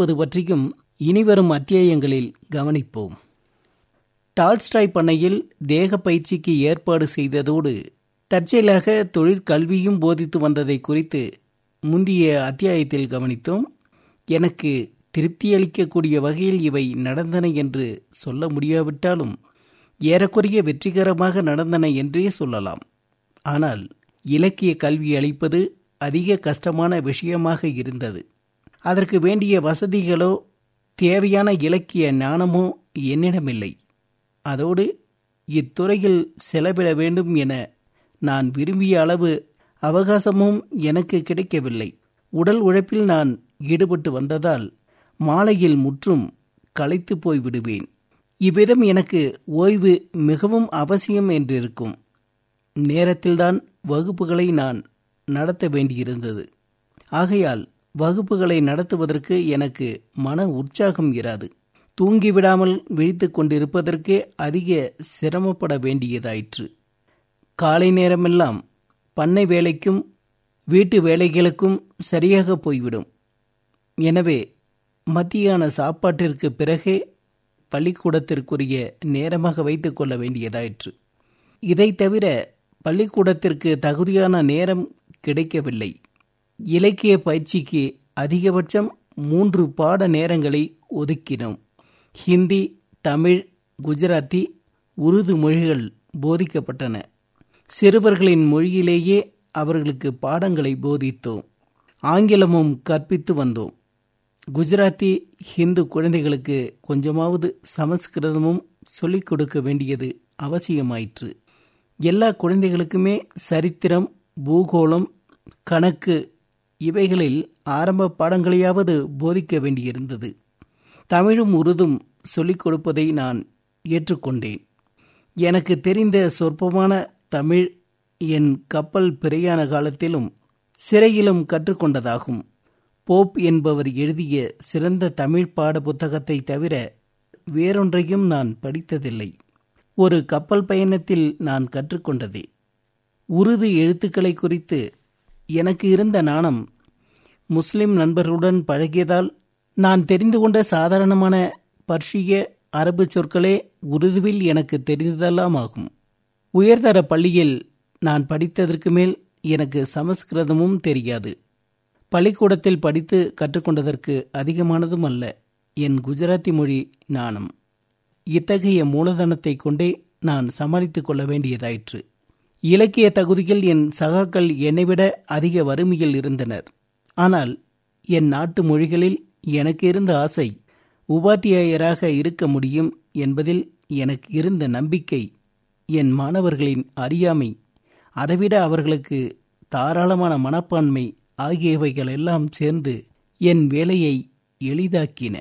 இருப்பது பற்றியும் இனிவரும் அத்தியாயங்களில் கவனிப்போம் டால்ஸ்டாய் பண்ணையில் தேக பயிற்சிக்கு ஏற்பாடு செய்ததோடு தற்செயலாக தொழிற்கல்வியும் போதித்து வந்ததை குறித்து முந்தைய அத்தியாயத்தில் கவனித்தோம் எனக்கு திருப்தியளிக்கக்கூடிய வகையில் இவை நடந்தன என்று சொல்ல முடியாவிட்டாலும் ஏறக்குறைய வெற்றிகரமாக நடந்தன என்றே சொல்லலாம் ஆனால் இலக்கிய கல்வி அளிப்பது அதிக கஷ்டமான விஷயமாக இருந்தது அதற்கு வேண்டிய வசதிகளோ தேவையான இலக்கிய ஞானமோ என்னிடமில்லை அதோடு இத்துறையில் செலவிட வேண்டும் என நான் விரும்பிய அளவு அவகாசமும் எனக்கு கிடைக்கவில்லை உடல் உழைப்பில் நான் ஈடுபட்டு வந்ததால் மாலையில் முற்றும் களைத்து போய் விடுவேன் இவ்விதம் எனக்கு ஓய்வு மிகவும் அவசியம் என்றிருக்கும் நேரத்தில்தான் வகுப்புகளை நான் நடத்த வேண்டியிருந்தது ஆகையால் வகுப்புகளை நடத்துவதற்கு எனக்கு மன உற்சாகம் இராது தூங்கிவிடாமல் விழித்து கொண்டிருப்பதற்கே அதிக சிரமப்பட வேண்டியதாயிற்று காலை நேரமெல்லாம் பண்ணை வேலைக்கும் வீட்டு வேலைகளுக்கும் சரியாக போய்விடும் எனவே மத்தியான சாப்பாட்டிற்கு பிறகே பள்ளிக்கூடத்திற்குரிய நேரமாக வைத்துக் கொள்ள வேண்டியதாயிற்று இதை தவிர பள்ளிக்கூடத்திற்கு தகுதியான நேரம் கிடைக்கவில்லை இலக்கிய பயிற்சிக்கு அதிகபட்சம் மூன்று பாட நேரங்களை ஒதுக்கினோம் ஹிந்தி தமிழ் குஜராத்தி உருது மொழிகள் போதிக்கப்பட்டன சிறுவர்களின் மொழியிலேயே அவர்களுக்கு பாடங்களை போதித்தோம் ஆங்கிலமும் கற்பித்து வந்தோம் குஜராத்தி ஹிந்து குழந்தைகளுக்கு கொஞ்சமாவது சமஸ்கிருதமும் சொல்லிக் கொடுக்க வேண்டியது அவசியமாயிற்று எல்லா குழந்தைகளுக்குமே சரித்திரம் பூகோளம் கணக்கு இவைகளில் ஆரம்ப பாடங்களையாவது போதிக்க வேண்டியிருந்தது தமிழும் உருதும் சொல்லிக் கொடுப்பதை நான் ஏற்றுக்கொண்டேன் எனக்கு தெரிந்த சொற்பமான தமிழ் என் கப்பல் பிரயாண காலத்திலும் சிறையிலும் கற்றுக்கொண்டதாகும் போப் என்பவர் எழுதிய சிறந்த தமிழ் பாட புத்தகத்தை தவிர வேறொன்றையும் நான் படித்ததில்லை ஒரு கப்பல் பயணத்தில் நான் கற்றுக்கொண்டதே உருது எழுத்துக்களை குறித்து எனக்கு இருந்த நாணம் முஸ்லிம் நண்பர்களுடன் பழகியதால் நான் தெரிந்து கொண்ட சாதாரணமான பர்ஷிய அரபு சொற்களே உருதுவில் எனக்கு தெரிந்ததெல்லாம் ஆகும் உயர்தர பள்ளியில் நான் படித்ததற்கு மேல் எனக்கு சமஸ்கிருதமும் தெரியாது பள்ளிக்கூடத்தில் படித்து கற்றுக்கொண்டதற்கு அதிகமானதும் அல்ல என் குஜராத்தி மொழி நாணம் இத்தகைய மூலதனத்தை கொண்டே நான் சமாளித்துக் கொள்ள வேண்டியதாயிற்று இலக்கிய தகுதியில் என் சகாக்கள் என்னைவிட அதிக வறுமையில் இருந்தனர் ஆனால் என் நாட்டு மொழிகளில் எனக்கு இருந்த ஆசை உபாத்தியாயராக இருக்க முடியும் என்பதில் எனக்கு இருந்த நம்பிக்கை என் மாணவர்களின் அறியாமை அதைவிட அவர்களுக்கு தாராளமான மனப்பான்மை ஆகியவைகள் எல்லாம் சேர்ந்து என் வேலையை எளிதாக்கின